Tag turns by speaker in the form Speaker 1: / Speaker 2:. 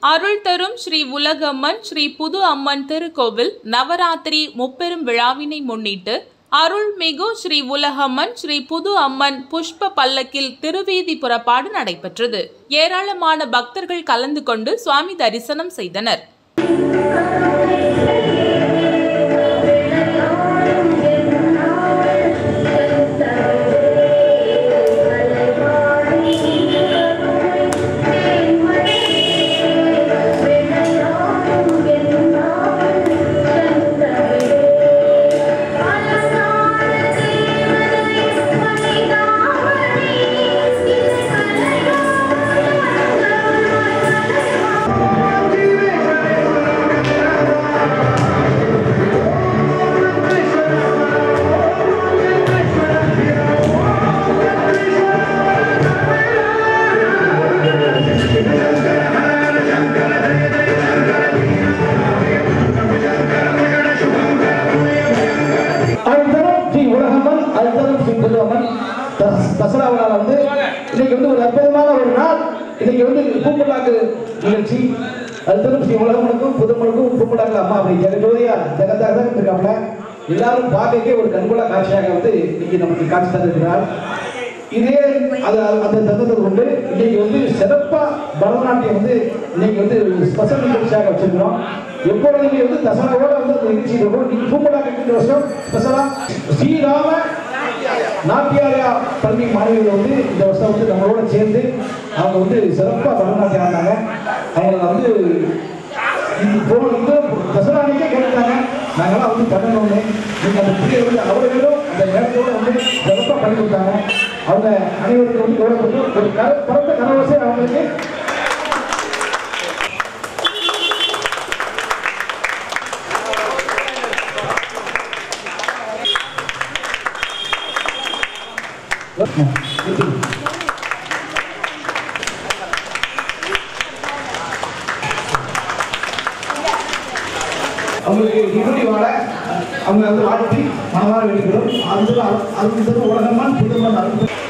Speaker 1: அருள் தரும் ஸ்ரீ உலகம்மன் ஸ்ரீ புது அம்மன் திருக்கோவில் நவராத்திரி முப்பெரும் விழாவினை முன்னிட்டு அருள்மிகு ஸ்ரீ உலகம்மன் ஸ்ரீ புது அம்மன் புஷ்ப பல்லக்கில் திருவீதி புறப்பாடு நடைபெற்றது ஏராளமான பக்தர்கள் கலந்து கொண்டு சுவாமி தரிசனம் செய்தனர்
Speaker 2: அழுத்தரம் ஸ்ரீ உலகம்மன் அழுத்தரம் ஸ்ரீ புதுவம்மன் தஸ்- தசரா விழாவில் வந்து இன்னைக்கு வந்து ஒரு அற்புதமான ஒரு நாள் இன்னைக்கு வந்து பூம்புலாக்கு நிகழ்ச்சி அழுத்தரம் ஸ்ரீ உலகம்மனுக்கும் புதுமனுக்கும் பூம்புலாக்கு அம்மா அப்படி ஜெகஜோதியா ஜெகத்தாக தான் இருக்காங்க எல்லாரும் பார்க்கவே ஒரு கண்கொள்ளா காட்சியாக வந்து இன்னைக்கு நமக்கு காட்சி தந்திருக்கிறார் இதே அது அந்த தந்தத்தை கொண்டு இன்னைக்கு வந்து சிறப்பா பரதநாட்டியம் வந்து இன்னைக்கு வந்து ஸ்பெஷல் நிகழ்ச்சியாக வச்சிருக்கிறோம் எப்பொழுதுமே வந்து தசராவோட வந்து அந்த நிகழ்ச்சி இருக்கும் இன்னைக்கு பூம்பலாக்கு இந்த வருஷம் ஸ்பெஷலா ஸ்ரீராம நாட்டியாரியா பள்ளி மாணவிகள் வந்து இந்த வருஷம் வந்து நம்மளோட சேர்ந்து அவங்க வந்து சிறப்பாக பரதநாட்டியம் ஆடினாங்க அவங்களை வந்து இது போன இந்த தசரா அன்னைக்கே கேட்டாங்க நாங்களாம் வந்து பண்ணணும்னு நீங்க அந்த பிள்ளைகள் வந்து அவர்களும் அந்த நேரத்தோட வந்து சிறப்பாக பண்ணி கொடுத்தாங்க அவங்க அனைவருக்கும் வந்து கௌரவப்பட்டு ஒரு கர பரந்த கனவசை அவங்களுக்கு அவங்களுக்கு இறுதி வாழ அவங்க வந்து வாழ்த்தி மனமாற வேண்டிக்கிறோம் அந்த அந்த உலகமான புதுமன் அருள்